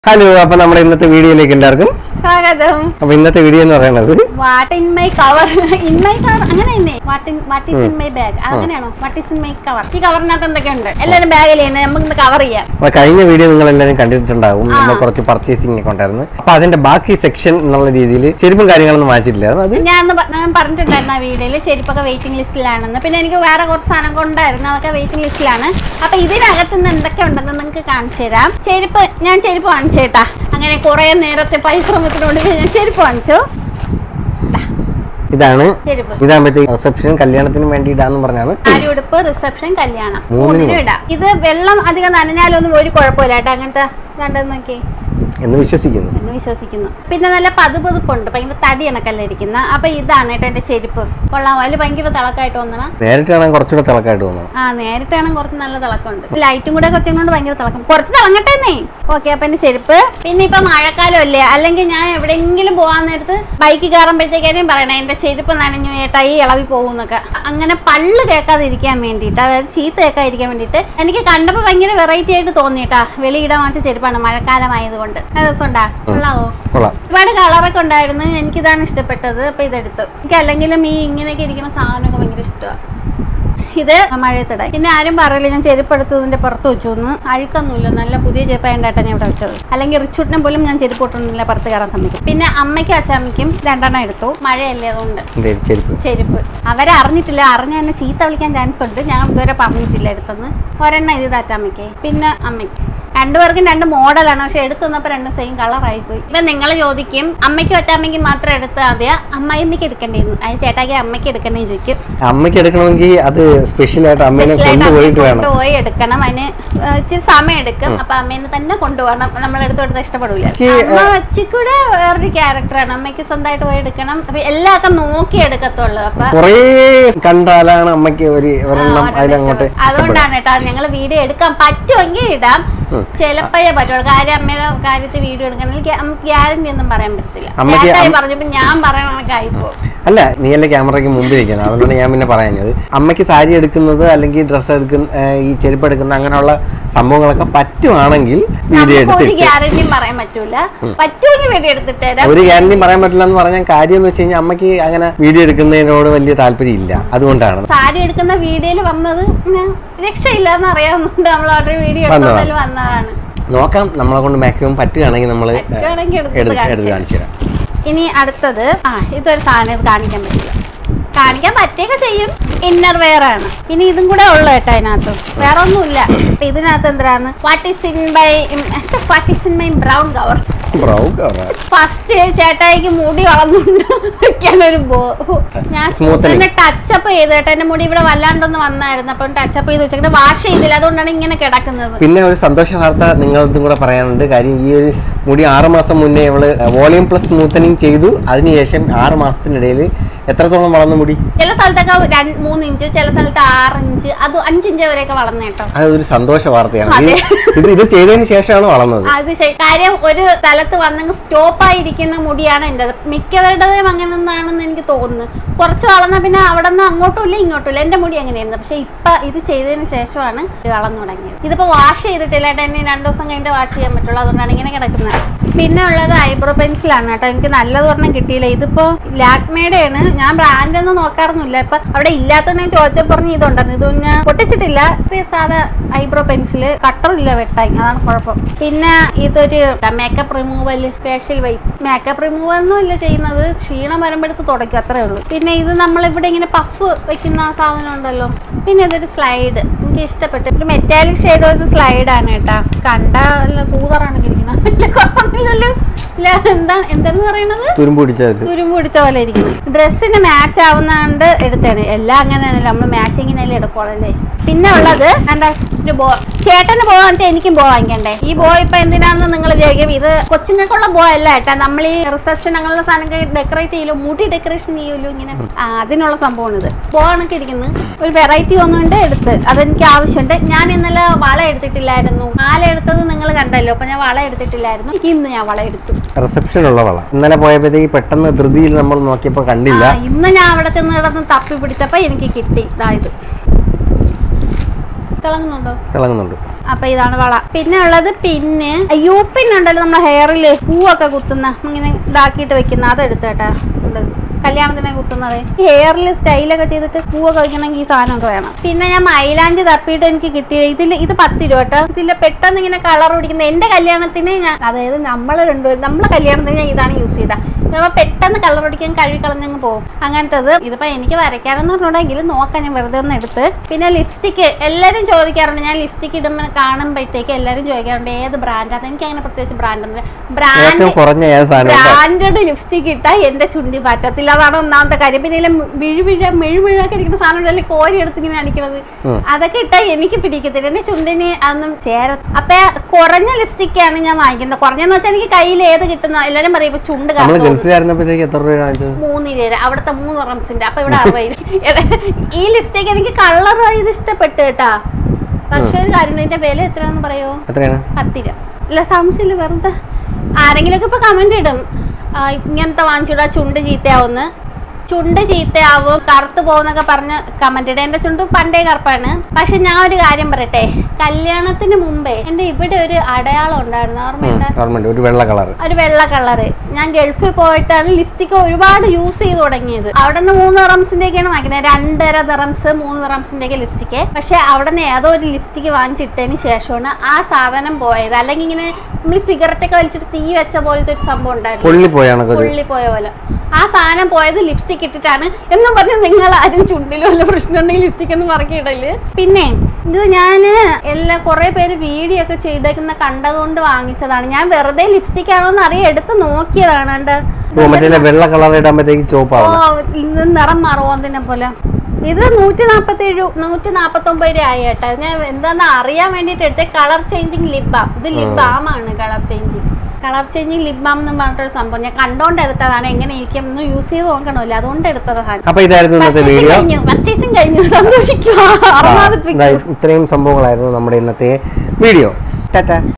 Hello അപ്പൊ നമ്മുടെ ഇന്നത്തെ വീഡിയോയിലേക്ക് എല്ലാവർക്കും സ്വാഗതം അപ്പൊ ഇന്നത്തെ വീഡിയോ എന്ന് പറയുന്നത് what in my cover in my cover അങ്ങനെ തന്നെ what in what is in my bag അങ്ങനെയാണോ what is in my cover ഈ കവറിനകത്ത് എന്തൊക്കെയുണ്ട് എല്ലാവരും ബാഗിൽ ചെയ്യുന്നത് നമുക്ക് ഇന്ന് കവർ ചെയ്യാം അപ്പൊ കഴിഞ്ഞ വീഡിയോ നിങ്ങൾ എല്ലാവരും കണ്ടിട്ടുണ്ടാവും നമ്മൾ കുറച്ച് പർച്ചേസിംഗ് ഒക്കെ ഉണ്ടായിരുന്നു അപ്പൊ അതിന്റെ ബാക്കി സെക്ഷൻ എന്നുള്ള രീതിയിൽ ചെരുപ്പും കാര്യങ്ങളൊന്നും വാങ്ങിച്ചിട്ടില്ലായിരുന്നു അത് ഞാൻ അന്ന് പ- ഞാൻ പറഞ്ഞിട്ടുണ്ടായിരുന്നു ആ വീഡിയോയിൽ ചെരുപ്പൊക്കെ വെയിറ്റിംഗ് ലിസ്റ്റിലാണെന്ന് പിന്നെ എനിക്ക് വേറെ കുറച്ച് സാധനം കൊണ്ടായിരുന്നു അതൊക്കെ വെയിറ്റിംഗ് ലിസ്റ്റിലാണ് അപ്പൊ ഇതിനകത്ത് നിന്ന് എന്തൊക്കെ ഉണ്ടെന്ന് നിങ്ങൾക്ക് കാണിച്ചു തരാം ചെരുപ്പ് ഞാൻ ചെരുപ്പ് വാങ്ങിച്ചേട്ടാ അങ്ങനെ കുറെ നേരത്തെ പരിശ്രമത്തിനോട് ഞാൻ ചെരുപ്പ് വാങ്ങിച്ചു ഇതാണ് ചെരുപ്പ് ഇതാകുമ്പോഴത്തേക്ക് റിസപ്ഷൻ കല്യാണത്തിന് വേണ്ടി ഇടാന്ന് പറഞ്ഞാണ് ആര്യടുപ്പ് റിസപ്ഷൻ കല്യാണം മൂന്നിനും മൂന്നിനും ഇടാം ഇത് വെള്ളം അധികം നനഞ്ഞാലൊന്നും ഒരു കുഴപ്പമില്ല കേട്ടോ അങ്ങനത്തെ കണ്ടെന്ന് നോക്കി എന്ന് വിശ്വസിക്കുന്നു എന്ന് വിശ്വസിക്കുന്നു പിന്നെ നല്ല പതുപതുപ്പുണ്ട് ഭയങ്കര തടി കണക്കല്ല ഇരിക്കുന്ന അപ്പൊ ഇതാണ് കേട്ടോ എന്റെ ചെരുപ്പ് കൊള്ളാം അതിൽ ഭയങ്കര തിളക്കായിട്ട് തോന്നണം നേരിട്ട് കാണാൻ കുറച്ചുകൂടെ തിളക്കായിട്ട് തോന്നണം ആ നേരിട്ട് കാണാൻ കുറച്ച് നല്ല തിളക്കമുണ്ട് ലൈറ്റും കൂടെ കൊച്ചുകൊണ്ട് ഭയങ്കര തിളക്കം കുറച്ച് തിളങ്ങട്ടെന്നേ ഓക്കെ അപ്പൊ എന്റെ ചെരുപ്പ് പിന്നെ ഇപ്പൊ മഴക്കാലം അല്ലേ അല്ലെങ്കിൽ ഞാൻ എവിടെയെങ്കിലും പോകാൻ നേരത്ത് ബൈക്ക് കയറുമ്പോഴത്തേക്കാരും പറയണേ എന്റെ ചെരുപ്പ് നനഞ്ഞു ഏട്ടാ ഈ ഇളവി പോകുന്നൊക്കെ അങ്ങനെ പള്ള് കേൾക്കാതിരിക്കാൻ വേണ്ടിയിട്ട് അതായത് ചീത്ത കേൾക്കാതിരിക്കാൻ വേണ്ടിയിട്ട് എനിക്ക് കണ്ടപ്പോൾ ഭയങ്കര വെറൈറ്റി ആയിട്ട് തോന്നിയിട്ടാ വെളിയിടാൻ വാങ്ങിച്ച ചെരുപ്പാണ് മഴക്കാലമായതുകൊണ്ട് നല്ല രസമുണ്ടാ കൊള്ളാവോ കൊള്ളാം ഒരുപാട് കളറൊക്കെ ഉണ്ടായിരുന്നു എനിക്കിതാണ് ഇഷ്ടപ്പെട്ടത് അപ്പൊ ഇതെടുത്തു എനിക്ക് അല്ലെങ്കിലും ഈ ഇങ്ങനെയൊക്കെ ഇരിക്കുന്ന സാധനമൊക്കെ ഭയങ്കര ഇഷ്ടമാണ് ഇത് മഴയത്തിടായി പിന്നെ ആരും പറയില്ല ഞാൻ ചെരുപ്പ് എടുത്തതിന്റെ പുറത്ത് വെച്ചു എന്ന് അഴുക്കൊന്നുമില്ല നല്ല പുതിയ ചെരുപ്പായിട്ടാണ് ഞാൻ ഇവിടെ വെച്ചത് അല്ലെങ്കിൽ റിച്ചൂട്ടിനെ പോലും ഞാൻ ചെരുപ്പ് ഇട്ടൊന്നുമില്ല പുറത്ത് കയറാൻ സമ്മതിക്കും പിന്നെ അമ്മയ്ക്കും അച്ചാമ്മയ്ക്കും രണ്ടെണ്ണം എടുത്തു മഴയല്ലേ അതുകൊണ്ട് എന്തേ ചെരുപ്പ് ചെരുപ്പ് അവരെ അറിഞ്ഞിട്ടില്ല അറിഞ്ഞ എന്നെ ചീത്ത വിളിക്കാൻ ചാൻസ് ഉണ്ട് ഞാൻ ഇതുവരെ പറഞ്ഞിട്ടില്ല എടുത്തെന്ന് ഒരെണ്ണം ഇത് അച്ചാമ്മയ്ക്ക് പിന്നെ അമ്മയ്ക്ക് രണ്ടുപേർക്കും രണ്ട് മോഡലാണ് പക്ഷെ എടുത്തു വന്നപ്പോ രണ്ട് സെയിം കളർ ആയിപ്പോയി ഇപ്പൊ നിങ്ങൾ ചോദിക്കും അമ്മയ്ക്കും അച്ചാമ്മയ്ക്കും മാത്രം എടുത്താൽ മതിയാ അമ്മായിമ്മയ്ക്ക് എടുക്കേണ്ടിയിരുന്നു അത് ചേട്ടാക്കി അമ്മയ്ക്ക് എടുക്കണ്ടേ ചോദിക്കും അമ്മയ്ക്ക് എടുക്കണമെങ്കിൽ അത് സ്പെഷ്യൽ ആയിട്ട് അമ്മേനെ Special ആയിട്ട് കൊണ്ടുപോയിട്ട് അമ്മയെ വേണം കൊണ്ടുപോയി എടുക്കണം അതിന് ഏഹ് ഇച്ചിരി സമയം എടുക്കും അപ്പൊ അമ്മേനെ തന്നെ കൊണ്ടുപോകണം നമ്മൾ എടുത്തു കൊടുത്താൽ ഇഷ്ടപ്പെടില്ല എനിക്ക്, അമ്മ വച്ചിക്കൂടെ വേറൊരു ക്യാരക്ടറാണ് അമ്മയ്ക്ക് സ്വന്തമായിട്ട് പോയി എടുക്കണം അപ്പൊ എല്ലാം ഒക്കെ നോക്കി എടുക്കത്തുള്ളൂ അപ്പൊ കുറേ കണ്ടാലാണ് അമ്മയ്ക്ക് ഒരു ഒരെണ്ണം ആ, അതിലങ്ങോട്ട് ഇഷ്ടപ്പെടും. അതുകൊണ്ടാണ് കേട്ടോ ഞങ്ങൾ വീഡിയോ എടുക്കാൻ പറ്റുമെങ്കിൽ ഇടാം ചിലപ്പോഴേ പറ്റുള്ളൂ കാര്യം അമ്മയുടെ കാര്യത്തിൽ വീഡിയോ എടുക്കണമെങ്കിൽ നമുക്ക് ഗ്യാരണ്ടി ഒന്നും പറയാൻ പറ്റത്തില്ല അമ്മയ്ക്ക് ചേട്ടായി അമ്മ- പറഞ്ഞപ്പോ ഞാൻ പറയണ കണക്കായിപ്പോ അല്ല നീ അല്ലേ ക്യാമറയ്ക്ക് മുമ്പിൽ ഇരിക്കുന്നത് അതുകൊണ്ടാണ് ഞാൻ പിന്നെ പറയുന്നത് അമ്മയ്ക്ക് സാരി എടുക്കുന്നത് അല്ലെങ്കിൽ ഡ്രസ്സ് എടുക്കുന്ന ഏർ ഈ ചെരുപ്പ് എടുക്കുന്ന അങ്ങനെയുള്ള സംഭവങ്ങളൊക്കെ പറ്റുവാണെങ്കിൽ വീഡിയോ നമുക്ക് ഒരു എടുത്തിട്ട് ഗ്യാരണ്ടിയും പറയാൻ പറ്റൂല പറ്റുമെങ്കിൽ വീഡിയോ എടുത്തിട്ട് തരാം ഒരു ഗ്യാരണ്ടിയും പറയാൻ പറ്റില്ല എന്ന് പറഞ്ഞാൽ കാര്യം എന്ന് വെച്ച് കഴിഞ്ഞാൽ അമ്മയ്ക്ക് അങ്ങനെ വീഡിയോ എടുക്കുന്നതിനോട് വലിയ താല്പര്യം ഇല്ല അതുകൊണ്ടാണ് സാരി എടുക്കുന്ന വീഡിയോയിൽ വന്നത് പിന്നെ രക്ഷയില്ലാന്ന് അറിയാവുന്നതുകൊണ്ട് നമ്മൾ ഓൾറെഡി വീഡിയോ വന്നതാ. എടുത്തതിൽ വന്നതാണ് നോക്കാം നമ്മളെ കൊണ്ട് മാക്സിമം പറ്റുകയാണെങ്കിൽ നമ്മൾ പറ്റുവാണെങ്കിൽ എടുത്ത് എടുത്ത് കാണിച്ചു കാണിച്ചു തരാം ഇനി അടുത്തത് ആ ഇതൊരു സാധനം ഇത് കാണിക്കാൻ പറ്റില്ല കാണിക്കാൻ പറ്റുകയൊക്കെ ചെയ്യും ഇന്നർ വെയർ ആണ് ഇനി ഇതും കൂടെ ഉള്ളു കേട്ടോ അതിനകത്ത് വേറെ ഒന്നുമില്ല അപ്പൊ ഇതിനകത്ത് എന്തിനാന്ന് what is in by what is in my brown cover brown colour first ചേട്ടായിക്ക് മുടി വളർന്നുണ്ട് വെക്കാനൊരു ബോ ഞാൻ Smoothening. സ്മൂത്തന്നെ ടച്ചപ്പ് ചെയ്ത് കേട്ടോ എന്റെ മുടി ഇവിടെ വല്ലാണ്ടൊന്ന് വന്നായിരുന്നു അപ്പം ടച്ചപ്പ് ചെയ്ത് വെച്ചിട്ട് വാഷ് ചെയ്തില്ല അതുകൊണ്ടാണ് ഇങ്ങനെ കിടക്കുന്നത് പിന്നെ ഒരു സന്തോഷ വാർത്ത നിങ്ങളതും കൂടെ പറയാനുണ്ട് കാര്യം ഈ ഒരു മുടി ആറ് മാസം മുന്നേ അവള് വോളിയം പ്ലസ് സ്മൂത്തനിങ് ചെയ്തു അതിനുശേഷം ആറ് മാസത്തിനിടയിൽ എത്രത്തോളം വളർന്ന മുടി ചില സ്ഥലത്തൊക്കെ രണ്ട് മൂന്ന് ഇഞ്ച് ചില സ്ഥലത്ത് ആറ് ഇഞ്ച് അത് അഞ്ച് ഇഞ്ച് വരെയൊക്കെ വളർന്നു കേട്ടോ അത് ഒരു സന്തോഷ വാർത്തയാണ് അതെ. ഇത് ഇത് ഇത് ചെയ്തതിന് ശേഷമാണ് വളർന്നത് അത് ശരി കാര്യം ഒരു സ്ഥലത്ത് വന്നെങ്കിൽ സ്റ്റോപ്പ് ആയിരിക്കുന്ന മുടിയാണ് എൻ്റെ മിക്കവരുടേതും അങ്ങനെ ഒന്നാണെന്ന് എനിക്ക് തോന്നുന്നു കുറച്ച് വളർന്ന പിന്നെ അവിടെ നിന്ന് അങ്ങോട്ടും ഇല്ല ഇങ്ങോട്ടും ഇല്ല എൻ്റെ മുടി അങ്ങനെയായിരുന്നു പക്ഷെ ഇപ്പൊ ഇത് ചെയ്തതിന് ശേഷമാണ് ഇത് വളർന്നു തുടങ്ങിയത് ഇതിപ്പോ വാഷ് ചെയ്തിട്ടില്ല കേട്ടോ ഇനി രണ്ടു ദിവസം കഴിഞ്ഞിട്ട് വാഷ് ചെയ്യാൻ പറ്റുള്ളൂ അതുകൊണ്ടാണ് ഇങ്ങനെ കിടക്കുന്നത് പിന്നെ ഉള്ളത് ഐബ്രോ പെൻസിലാണ് കേട്ടോ എനിക്ക് നല്ലത് പറഞ്ഞാൽ കിട്ടിയില്ല ഇതിപ്പോ ലാക്മേടെയാണ് ഞാൻ ബ്രാൻഡ് ഒന്നും നോക്കാറൊന്നുമില്ല ഇപ്പൊ അവിടെ ഇല്ലാത്തോണ്ട് ഞാൻ ചോദിച്ചപ്പോൾ പറഞ്ഞു ഇതുണ്ടെന്ന് ഇത് ഞാൻ പൊട്ടിച്ചിട്ടില്ല ഇത് സാധാ ഐബ്രോ പെൻസിൽ കട്ടറില്ല വെട്ടാൻ അതാണ് കുഴപ്പം പിന്നെ ഇതൊരു makeup removal facial white makeup removal ഒന്നും ഇല്ല ചെയ്യുന്നത് ക്ഷീണം വരുമ്പോഴത്ത് തുടയ്ക്കും അത്രേ ഉള്ളൂ പിന്നെ ഇത് നമ്മളിവിടെ ഇങ്ങനെ പഫ് വെക്കുന്ന ആ സാധനം ഉണ്ടല്ലോ പിന്നെ ഇതൊരു സ്ലൈഡ് എനിക്ക് ഇഷ്ടപ്പെട്ടു ഒരു മെറ്റാലിക് ഷെയ്ഡ് ഒരു സ്ലൈഡാണ് കേട്ടാ കണ്ട നല്ല കൂതറാണ് ഇരിക്കുന്നത് ഇല്ല, കുഴപ്പമൊന്നുമില്ലല്ലോ ഇല്ല എന്താണ് എന്തെന്ന് പറയുന്നത് തുരുമ്പ് പിടിച്ചത് തുരുമ്പ് പിടിച്ച പോലെ ഇരിക്കുന്നു ഡ്രസ്സിന് മാച്ച് ആവുന്നതുകൊണ്ട് എടുത്തേണ് എല്ലാം അങ്ങനെ തന്നെ നമ്മൾ മാച്ചിങ്ങിനല്ലേ എടുക്കോളല്ലേ പിന്നെ ഉള്ളത് എന്താ ഒരു ബോ ചേട്ടന് ബോ വാങ്ങിച്ചാൽ എനിക്കും ബോ വാങ്ങിക്കണ്ടേ ഈ ബോ ഇപ്പൊ എന്തിനാണെന്ന് നിങ്ങൾ ചോദിക്കും ഇത് കൊച്ചുങ്ങൾക്കുള്ള ബോ അല്ല ഏട്ടാ നമ്മൾ ഈ റിസപ്ഷൻ അങ്ങനെയുള്ള സാധനങ്ങൾ ഡെക്കറേറ്റ് ചെയ്യലോ മുടി ഡെക്കറേഷൻ ചെയ്യുമല്ലോ ഇങ്ങനെ ആ അതിനുള്ള സംഭവമാണ് ഇത് ബോ കണക്ക് ഇരിക്കുന്നത് ഒരു വെറൈറ്റി ഒന്നുകൊണ്ട് എടുത്ത് അതെനിക്ക് ആവശ്യമുണ്ട് ഞാൻ ഇന്നലെ വള എടുത്തിട്ടില്ലായിരുന്നു മാല എടുത്തത് നിങ്ങൾ കണ്ടല്ലോ അപ്പൊ ഞാൻ വള എടുത്തിട്ടില്ലായിരുന്നു ഇന്ന് ഞാൻ വള എടുത്തു റിസപ്ഷൻ ഉള്ള വള ഇന്നലെ പോയപ്പോഴത്തേക്ക് പെട്ടെന്ന് ധൃതിയിൽ നമ്മൾ നോക്കിയപ്പോൾ കണ്ടില്ല ആ, ഇന്ന് ഞാൻ അവിടെ ചെന്ന് കിടന്ന് തപ്പി പിടിച്ചപ്പോ എനിക്ക് കിട്ടി ഇതായത് തിളങ്ങുന്നുണ്ടോ തിളങ്ങുന്നുണ്ട് അപ്പൊ ഇതാണ് വള പിന്നെ ഉള്ളത് പിന്നെ യു പിൻ ഉണ്ടല്ലോ നമ്മുടെ ഹെയറില് പൂവൊക്കെ കുത്തുന്ന ഇങ്ങനെ ഇതാക്കിയിട്ട് വെക്കുന്ന അത് എടുത്തേട്ടാ ഉണ്ട് കല്യാണത്തിന് കുത്തുന്നത് ഹെയറിൽ സ്റ്റൈലൊക്കെ ചെയ്തിട്ട് പൂവൊക്കെ വയ്ക്കണമെങ്കിൽ ഈ സാധനമൊക്കെ വേണം പിന്നെ ഞാൻ മൈലാഞ്ചി തപ്പിയിട്ട് എനിക്ക് കിട്ടിയത് ഇതിൽ ഇത് പത്ത് രൂപ കേട്ടോ ഇതിൽ പെട്ടെന്ന് ഇങ്ങനെ കളർ പിടിക്കുന്ന എന്റെ കല്യാണത്തിന് ഞാൻ അതായത് നമ്മൾ രണ്ടുപേരും നമ്മളെ കല്യാണത്തിന് ഞാൻ ഇതാണ് യൂസ് ചെയ്ത നമ്മൾ പെട്ടെന്ന് കളർ പിടിക്കാൻ കഴുകി കളഞ്ഞങ്ങ് പോകും അങ്ങനത്തത് ഇതിപ്പോ എനിക്ക് വരയ്ക്കാനെന്ന് പറഞ്ഞിട്ടുണ്ടെങ്കിലും നോക്കാം ഞാൻ വെറുതെ ഒന്ന് എടുത്ത് പിന്നെ ലിപ്സ്റ്റിക്ക് എല്ലാവരും ചോദിക്കാറുണ്ട് ഞാൻ ലിപ്സ്റ്റിക്ക് ഇടുമ്പോൾ കാണുമ്പോഴത്തേക്ക് എല്ലാവരും ചോദിക്കാറുണ്ട് ഏത് ബ്രാൻഡാണ് എനിക്ക് അങ്ങനെ പ്രത്യേകിച്ച് ബ്രാൻഡ് ഒന്നും ബ്രാൻഡ് ഏറ്റവും കുറഞ്ഞ ഏത് സാധനം ഉണ്ടോ? ബ്രാൻഡഡ് ലിപ്സ്റ്റിക് ഇട്ടാൽ എന്റെ ചുണ്ടി പറ്റത്തില്ല അതാണ് ഒന്നാമത്തെ കാര്യം പിന്നെ ഇതിലെ മിഴുമിഴ മെഴുമിഴൊക്കെ ഇരിക്കുന്ന സാധനം ഉണ്ടല്ലേ കോരി എടുത്ത് ഇങ്ങനെ അടിക്കുന്നത് ഉം. അതൊക്കെ ഇട്ടാൽ എനിക്ക് പിടിക്കത്തില്ല എന്റെ ചുണ്ടിന് അതൊന്നും ചേര അപ്പൊ കുറഞ്ഞ ലിപ്സ്റ്റിക് ആണ് ഞാൻ വാങ്ങിക്കുന്നത് കുറഞ്ഞെന്ന് വെച്ചാൽ എനിക്ക് കയ്യിൽ ഏത് കിട്ടുന്ന എല്ലാരും പറയും ഇപ്പൊ ചുണ്ട് നമ്മള് കറുത്തു ഗൾഫിലായിരുന്നപ്പോഴത്തേക്ക് എത്ര രൂപ വാങ്ങിച്ചത് മൂന്ന് രൂപ അവിടുത്തെ മൂന്ന് റംസിന്റെ അപ്പൊ ഇവിടെ അറുപത് ഈ ലിപ്സ്റ്റിക് എനിക്ക് കളർ ഇത് ഇഷ്ടപ്പെട്ടു കേട്ടാ പക്ഷെ ഒരു കാര്യം ഇതിന്റെ വില എത്രയാന്ന് പറയോ എത്രയാണ് പത്ത് രൂപ ഇല്ല സംശയമില്ല വെറുതെ ആരെങ്കിലുമൊക്കെ ഇപ്പൊ കമന്റ് ഇടും ആ, ഇങ്ങനത്തെ വാങ്ങിച്ചിടാ ചുണ്ട് ചീത്തയാവുന്ന് ചുണ്ട് ചീത്തയാവും കറുത്ത് പോകുന്നൊക്കെ പറഞ്ഞ് കമന്റ് ഇടും എന്റെ ചുണ്ട് പണ്ടേ കറുപ്പാണ് പക്ഷെ ഞാൻ ഒരു കാര്യം പറയട്ടെ കല്യാണത്തിന് മുമ്പേ എന്റെ ഇവിടെ ഒരു അടയാളം ഉണ്ടായിരുന്നു ഓർമ്മയുണ്ട് ഓർമ്മയുണ്ട് ഒരു വെള്ള കളർ ഒരു വെള്ള കളറ് ഞാൻ ഗൾഫിൽ പോയിട്ടാണ് ലിപ്സ്റ്റിക് ഒരുപാട് യൂസ് ചെയ്ത് തുടങ്ങിയത് അവിടെ നിന്ന് മൂന്ന് റംസിന്റെ ഒക്കെയാണ് വാങ്ങിക്കുന്നത് രണ്ടര റംസ് മൂന്ന് റംസിന്റെ ഒക്കെ ലിപ്സ്റ്റിക് പക്ഷെ അവിടെ നിന്ന് ഏതോ ഒരു ലിപ്സ്റ്റിക് വാങ്ങിച്ചിട്ടതിന് ശേഷമാണ് ആ സാധനം പോയത് അല്ലെങ്കിൽ ഇങ്ങനെ നമ്മൾ സിഗരറ്റ് ഒക്കെ വലിച്ചിട്ട് തീ വെച്ച പോലത്തെ ഒരു സംഭവം ഉണ്ടായിരുന്നു പൊള്ളിപ്പോയാണ് ഒരു പുള്ളി പോയ പോലെ ആ സാധനം പോയത് ലിപ്സ്റ്റിക് ഇട്ടിട്ടാണ് എന്നും പറഞ്ഞ് നിങ്ങൾ ആരും ചുണ്ടിലും വല്ല പ്രശ്നം ഉണ്ടെങ്കിൽ ലിപ്സ്റ്റിക് ഒന്നും മറക്കിയിടല് പിന്നെ ഇത് ഞാൻ എല്ലാ കുറെ പേര് വീഡിയോ ഒക്കെ ചെയ്തേക്കുന്ന കണ്ടതുകൊണ്ട് വാങ്ങിച്ചതാണ് ഞാൻ വെറുതെ ലിപ്സ്റ്റിക് ആണോ എന്ന് അറിയാൻ എടുത്ത് നോക്കിയതാണ് കണ്ട് ഓ മറ്റേ വെള്ള കളർ ഇടുമ്പോഴത്തേക്ക് ഓ ചോപ്പാവുന്നത് ഇത് നിറം മറവോന്തിനെ പോലെ ഇത് നൂറ്റി നാപ്പത്തി ഏഴ് നൂറ്റി നാപ്പത്തി ഒമ്പത് രൂപ ആയി കേട്ടോ ഞാൻ എന്താന്ന് അറിയാൻ വേണ്ടിട്ട് എടുത്ത കളർ ചേഞ്ചിങ് ലിപ് ബാം ഇത് ലിപ് ബാം ആണ് colour changing colour changing lip balm എന്ന് പറഞ്ഞിട്ടൊരു സംഭവം ഞാൻ കണ്ടോണ്ട് എടുത്തതാണ് എങ്ങനെ ഇരിക്കും ഒന്ന് യൂസ് ചെയ്ത് നോക്കണമല്ലോ അതുകൊണ്ട് എടുത്തതാണ് അപ്പൊ ഇതായിരുന്നു ഇന്നത്തെ വീഡിയോ കഴിഞ്ഞു പർച്ചേസിങ് കഴിഞ്ഞു സന്തോഷിക്കുക ആ, അർമാദിപ്പിക്കും ഇതാ ഇത്രയും സംഭവങ്ങളായിരുന്നു നമ്മുടെ ഇന്നത്തെ വീഡിയോ ടാറ്റ